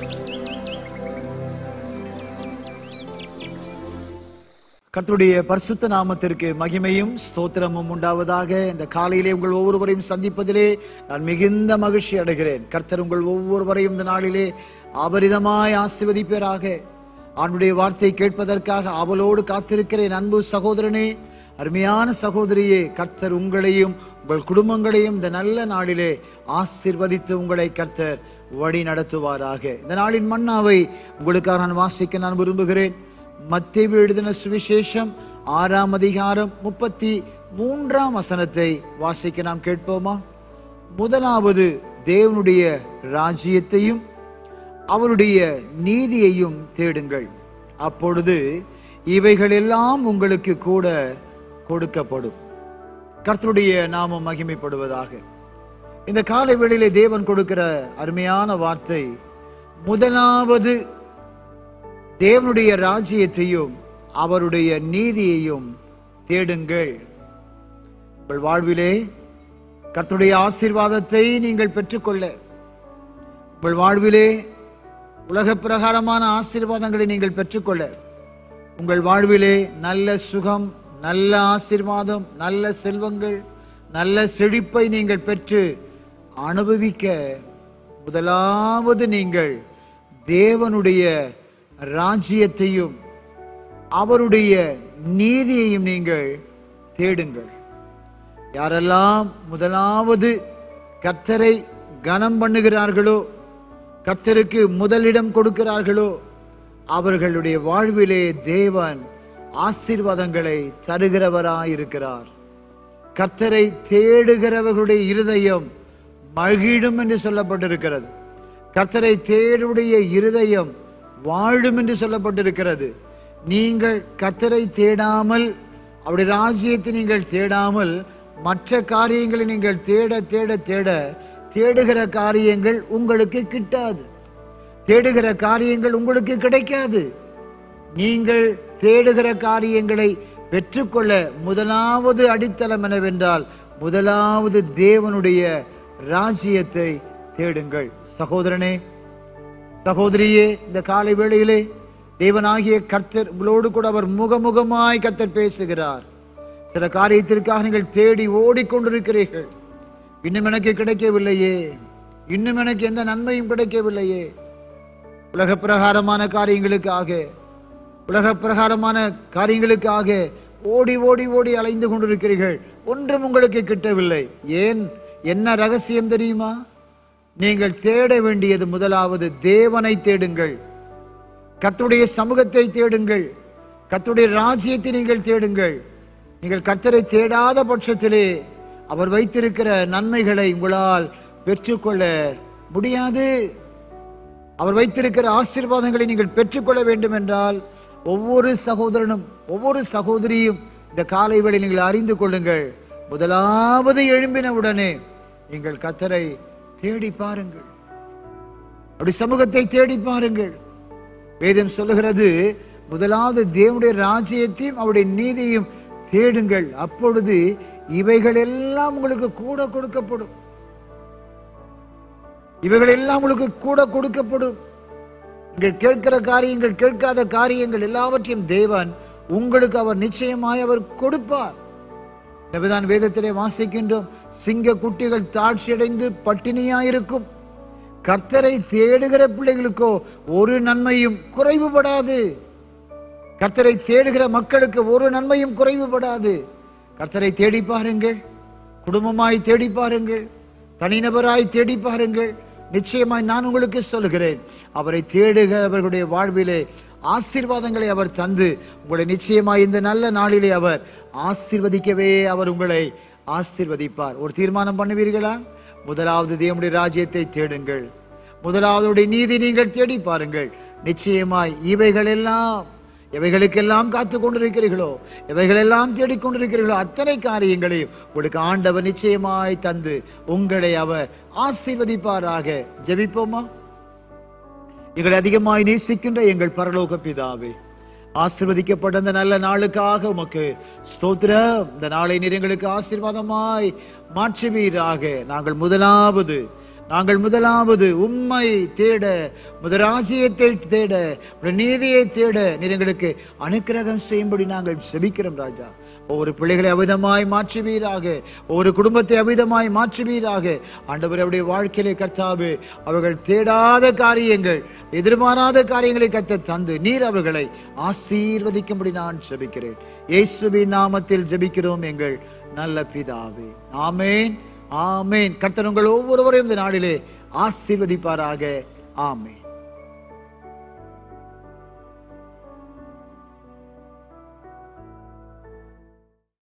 கர்த்தருடைய பரிசுத்த நாமத்திற்கு மகிமையும் ஸ்தோத்திரமும் உண்டாவதாக இந்த காலையிலே உங்கள் ஒவ்வொருவரையும் சந்திப்பதிலே நான் மிகுந்த மகிழ்ச்சி அடைகிறேன் கர்த்தர் உங்கள் ஒவ்வொருவரையும் இந்த நாளிலே அபரிதமாய் ஆசிர்வதிப்பேராக ஆண்டுடைய வார்த்தை கேட்பதற்காக அவளோடு காத்திருக்கிறேன் அன்பு சகோதரனே அருமையான சகோதரியே கர்த்தர் உங்களையும் உங்கள் குடும்பங்களையும் இந்த நல்ல நாளிலே ஆசிர்வதித்து உங்களை கர்த்தர் வழி நடத்துவாராக இந்த நாளின் மன்னாவை உங்களுக்காக நான் வாசிக்க நான் விரும்புகிறேன் மத்தேயு எழுதின சுவிசேஷம் ஆறாம் அதிகாரம் முப்பத்தி மூன்றாம் வசனத்தை வாசிக்க நாம் கேட்போமா முதலாவது தேவனுடைய ராஜ்யத்தையும் அவருடைய நீதியையும் தேடுங்கள் அப்பொழுது இவைகள் எல்லாம் உங்களுக்கு கூட கொடுக்கப்படும் கர்த்தருடைய நாமம் மகிமைப்படுவதாக இந்த காலை வேளையிலே தேவன் கொடுக்கிற அருமையான வார்த்தை முதலாவது தேவனுடைய ராஜ்யத்தையும் அவருடைய நீதியையும் தேடுங்கள் உங்கள் வாழ்விலே கர்த்தருடைய ஆசீர்வாதத்தை நீங்கள் பெற்றுக்கொள்ள உங்கள் வாழ்விலே உலக பிரகாரமான ஆசீர்வாதங்களை நீங்கள் பெற்றுக்கொள்ள உங்கள் வாழ்விலே நல்ல சுகம் நல்ல ஆசீர்வாதம் நல்ல செல்வங்கள் நல்ல செழிப்பை நீங்கள் பெற்று அனுபவிக்க முதலாவது நீங்கள் தேவனுடைய ராஜ்யத்தையும் அவருடைய நீதியையும் நீங்கள் தேடுங்கள் யாரெல்லாம் முதலாவது கர்த்தரை கனம் பண்ணுகிறார்களோ கர்த்தருக்கு முதலிடம் கொடுக்கிறார்களோ அவர்களுடைய வாழ்விலே தேவன் ஆசீர்வாதங்களை தருகிறவராயிருக்கிறார் கர்த்தரை தேடுகிறவர்களுடைய இருதயம் மகிழும் என்று சொல்லப்பட்டிருக்கிறது கர்த்தரை தேடுடைய இருதயம் வாழும் என்று சொல்லப்பட்டிருக்கிறது நீங்கள் கர்த்தரை தேடாமல் அவருடைய ராஜ்யத்தை நீங்கள் தேடாமல் மற்ற காரியங்களை நீங்கள் தேட தேட தேட தேடுகிற காரியங்கள் உங்களுக்கு கிட்டாது தேடுகிற காரியங்கள் உங்களுக்கு கிடைக்காது நீங்கள் தேடுகிற காரியங்களை பெற்றுக்கொள்ள முதலாவது அடித்தளம் என்னவென்றால் முதலாவது தேவனுடைய ராஜ்யத்தை தேடுங்கள் சகோதரனே சகோதரியே இந்த காலை வேளையிலே தேவனாகிய கர்த்தர் உங்களோடு கூட அவர் முகமுகமாய் கர்த்தர் பேசுகிறார் சில காரியத்திற்காக நீங்கள் தேடி ஓடிக்கொண்டிருக்கிறீர்கள் இன்னும் எனக்கு கிடைக்கவில்லையே இன்னும் எனக்கு எந்த நன்மையும் கிடைக்கவில்லையே உலக பிரகாரமான காரியங்களுக்காக உலக பிரகாரமான காரியங்களுக்காக ஓடி ஓடி ஓடி அலைந்து கொண்டிருக்கிறீர்கள் ஒன்றும் உங்களுக்கு கிட்டவில்லை ஏன் என்ன ரகசியம் தெரியுமா நீங்கள் தேட வேண்டியது முதலாவது தேவனை தேடுங்கள் கர்த்தருடைய சமூகத்தை தேடுங்கள் கர்த்தருடைய ராஜ்யத்தை நீங்கள் தேடுங்கள் நீங்கள் கர்த்தரை தேடாத பட்சத்திலே அவர் வைத்திருக்கிற நன்மைகளை உங்களால் பெற்றுக்கொள்ள முடியாது அவர் வைத்திருக்கிற ஆசீர்வாதங்களை நீங்கள் பெற்றுக்கொள்ள வேண்டும் என்றால் ஒவ்வொரு சகோதரனும் ஒவ்வொரு சகோதரியும் இந்த காலை வேளை நீங்கள் அறிந்து கொள்ளுங்கள் முதலாவது எழும்பின உடனே நீங்கள் கத்தரை தேடி பாருங்கள் அப்படி சமூகத்தை தேடி பாருங்கள் வேதம் சொல்லுகிறது முதலாவது தேவனுடைய ராஜ்யத்தையும் அவருடைய நீதியையும் தேடுங்கள் அப்பொழுது இவைகள் எல்லாம் உங்களுக்கு கூட கொடுக்கப்படும் இவைகள் எல்லாம் உங்களுக்கு கூட கொடுக்கப்படும் நீங்கள் கேட்கிற காரியங்கள் கேட்காத காரியங்கள் எல்லாவற்றையும் தேவன் உங்களுக்கு அவர் நிச்சயமாய் அவர் கொடுப்பார் எனவேதான் வேதத்திலே வாசிக்கின்றோம் சிங்க குட்டிகள் தாட்சியடைந்து பட்டினியாயிருக்கும் கர்த்தரை தேடுகிற பிள்ளைகளுக்கோ ஒரு நன்மையும் குறைவுபடாது கர்த்தரை தேடுகிற மக்களுக்கு ஒரு நன்மையும் குறைவுபடாது கர்த்தரை தேடி பாருங்கள் குடும்பமாய் தேடி பாருங்கள் தனிநபராய் தேடி பாருங்கள் நிச்சயமாய் நான் உங்களுக்கு சொல்கிறேன் அவரை தேடுகிறவர்களுடைய வாழ்விலே ஆசீர்வாதங்களை அவர் தந்து உங்களை நிச்சயமாய் இந்த நல்ல நாளிலே அவர் ஆசீர்வதிக்கவே அவர் உங்களை ஆசீர்வதிப்பார் ஒரு தீர்மானம் பண்ணுவீர்களா முதலாவது தேவனுடைய ராஜ்யத்தை தேடுங்கள் முதலாவதுடைய நீதி நீங்கள் தேடி பாருங்கள் நிச்சயமாய் இவைகள் எல்லாம் எவைகளுக்கெல்லாம் காத்து கொண்டிருக்கிறீர்களோ எவைகளெல்லாம் தேடிக்கொண்டிருக்கிறீர்களோ அத்தனை காரியங்களையும் உங்களுக்கு ஆண்டவர் நிச்சயமாய் தந்து உங்களை அவர் ஆசீர்வதிப்பாராக ஜெபிப்போமா எங்களை அதிகமாய் நேசிக்கின்ற எங்கள் பரலோக பிதாவே ஆசீர்வதிக்கப்பட்ட அந்த நல்ல நாளுக்காக உமக்கு ஸ்தோத்திரம் இந்த நாளை நீர் எங்களுக்கு ஆசீர்வாதமாய் மாற்றுவீராக நாங்கள் முதலாவது நாங்கள் முதலாவது உம்மை தேட முதராஜ்யத்தை தேட உம்முடைய நீதியை தேட நீர் எங்களுக்கு அனுக்கிரகம் செய்யும்படி நாங்கள் செபிக்கிறோம் ராஜா ஒவ்வொரு பிள்ளைகளை அவிதமாய் மாற்றுவீராக ஒவ்வொரு குடும்பத்தை அவிதமாய் மாற்றுவீராக ஆண்டவர் அவருடைய வாழ்க்கையிலே கர்த்தாவே அவர்கள் தேடாத காரியங்கள் எதிர்பாராத காரியங்களை கத்த தந்து நீர் அவர்களை ஆசீர்வதிக்கும்படி நான் ஜெபிக்கிறேன் இயேசுவின் நாமத்தில் ஜெபிக்கிறோம் எங்கள் நல்ல பிதாவே ஆமேன் ஆமேன் கர்த்தர் உங்கள் ஒவ்வொருவரையும் இந்த நாளிலே ஆசீர்வதிப்பாராக ஆமேன்